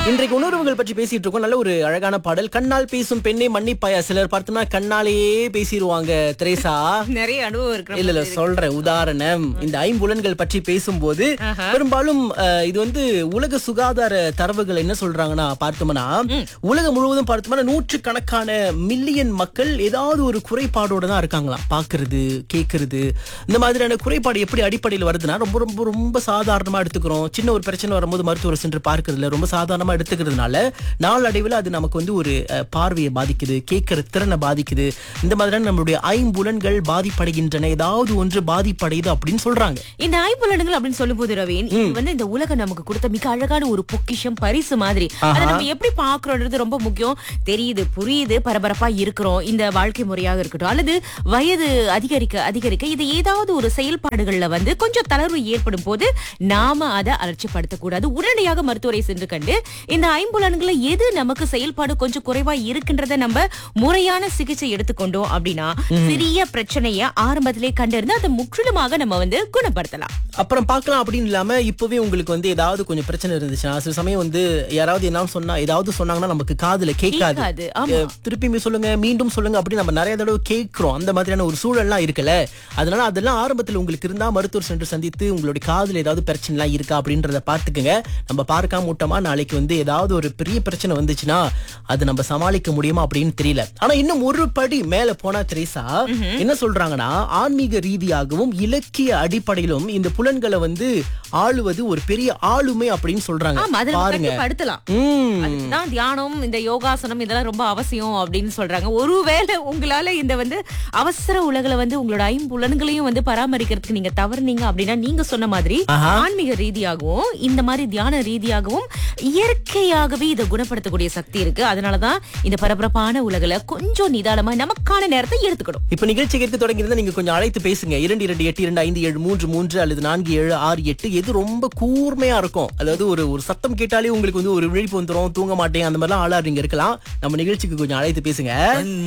இன்றைக்கு உணர்வுகள் பற்றி பேசிட்டு இருக்கோம் நல்ல ஒரு அழகான பாடல் கண்ணால் பேசும் பெண்ணே மன்னிப்பாயா சிலர் பார்த்தோம்னா கண்ணாலேயே பேசிடுவாங்க திரேசா நிறைய அனுபவம் இருக்கிற இல்ல இல்ல சொல்றேன் உதாரணம் இந்த ஐம்புலன்கள் பற்றி பேசும்போது பெரும்பாலும் அஹ், இது வந்து உலக சுகாதார தரவுகள் என்ன சொல்றாங்கன்னா பார்த்தோம்னா உலகம் முழுவதும் பார்த்தோம்னா நூற்று கணக்கான மில்லியன் மக்கள் ஏதாவது ஒரு குறைபாடோட தான் இருக்காங்களாம் பாக்குறது கேக்குறது இந்த மாதிரியான குறைபாடு எப்படி அடிப்படையில் வருதுன்னா ரொம்ப ரொம்ப ரொம்ப சாதாரணமா எடுத்துக்கிறோம் சின்ன ஒரு பிரச்சனை வரும்போது மருத்துவர் சென்று பார்க்கறதுல ரொம்ப சாதாரணமா எடுத்துக்கிறதுனால நாளடைவில் அது நமக்கு வந்து ஒரு அஹ், பார்வையை பாதிக்குது கேட்கிற திறனை பாதிக்குது இந்த மாதிரியான நம்மளுடைய ஐம்புலன்கள் பாதிப்படைகின்றன ஏதாவது ஒன்று பாதிப்படையுது அப்படின்னு சொல்றாங்க இந்த ஐம்புலன்கள் அப்படின்னு சொல்லும்போது ரவீன் இது வந்து இந்த உலகம் நமக்கு கொடுத்த மிக அழகான ஒரு பொக்கிஷம் பரிசு மாதிரி அதை நம்ம எப்படி பாக்குறோன்றது ரொம்ப முக்கியம் தெரியுது புரியுது பரபரப்பா இருக்கிறோம் இந்த வாழ்க்கை முறையாக இருக்கட்டும் அல்லது வயது அதிகரிக்க அதிகரிக்க இது ஏதாவது ஒரு செயல்பாடுகள்ல வந்து கொஞ்சம் தளர்வு ஏற்படும் போது நாம அதை அலட்சியப்படுத்தக்கூடாது உடனடியாக மருத்துவரை சென்று கண்டு இந்த ஐம்புலன்களை எது நமக்கு செயல்பாடு கொஞ்சம் குறைவா இருக்கின்றத நம்ம முறையான சிகிச்சை எடுத்துக்கொண்டோம் அப்படின்னா சிறிய பிரச்சனைய ஆரம்பத்திலே கண்டறிந்து அதை முற்றிலுமாக நம்ம வந்து குணப்படுத்தலாம் அப்புறம் பார்க்கலாம் அப்படின்னு இல்லாம இப்பவே உங்களுக்கு வந்து ஏதாவது கொஞ்சம் பிரச்சனை இருந்துச்சுன்னா சில சமயம் வந்து யாராவது என்ன சொன்னா ஏதாவது சொன்னாங்கன்னா நமக்கு காதுல கேட்காது கேட்காது, ஆமா. அஹ், திருப்பியுமே சொல்லுங்க மீண்டும் சொல்லுங்க அப்படி நம்ம நிறைய தடவை கேட்கிறோம் அந்த மாதிரியான ஒரு சூழல்லாம் இருக்குல்ல அதனால அதெல்லாம் ஆரம்பத்துல உங்களுக்கு இருந்தா மருத்துவர் சென்று சந்தித்து உங்களுடைய காதுல ஏதாவது பிரச்சனை எல்லாம் இருக்கா அப்படின்றத பாத்துக்கங்க நம்ம பார்க்காம விட்டோமா நாளைக்கு வந்து ஏதாவது ஒரு பெரிய பிரச்சனை வந்துச்சுன்னா அது நம்ம சமாளிக்க முடியுமா அப்படின்னு தெரியல ஆனா இன்னும் ஒரு படி மேல போனா திரேசா என்ன சொல்றாங்கன்னா ஆன்மீக ரீதியாகவும் இலக்கிய அடிப்படையிலும் இந்த புலன்களை வந்து ஆளுவது ஒரு பெரிய ஆளுமை அப்படின்னு சொல்றாங்க ஆமா அதுல நம்ம பாருங்க கட்டுப்படுத்தலாம் உம் அதுதான் தியானம் இந்த யோகாசனம் இதெல்லாம் ரொம்ப அவசியம் அப்படின்னு சொல்றாங்க ஒருவேளை உங்களால இந்த வந்து அவசர உலகில வந்து உங்களோட ஐம்புலன்களையும் வந்து பராமரிக்கிறதுக்கு நீங்க தவறுனீங்க அப்படின்னா நீங்க சொன்ன மாதிரி ஆஹா. ஆன்மீக ரீதியாகவும் இந்த மாதிரி தியான ரீதியாகவும் இயற்கையாகவே இதை குணப்படுத்தக்கூடிய சக்தி இருக்கு அதனாலதான் இந்த பரபரப்பான உலகில கொஞ்சம் நிதானமா நமக்கான நேரத்தை எடுத்துக்கணும் இப்ப நிகழ்ச்சி கேட்க தொடங்கியிருந்தா நீங்க கொஞ்சம் அழைத்து பேசுங்க இரண்டு இரண்டு எட்டு இரண்டு ஐந்து ஏழு மூன்று மூன்று அல்லது நான்கு ஏழு ஆறு எட்டு எது ரொம்ப கூர்மையா இருக்கும் அதாவது ஒரு ஒரு சத்தம் கேட்டாலே உங்களுக்கு வந்து ஒரு விழிப்பு வந்துரும் தூங்க மாட்டேன் அந்த மாதிரிலாம் ஆளாடுறீங்க இருக்கலாம் நம்ம நிகழ்ச்சிக்கு கொஞ்சம் அழைத்து பேசுங்க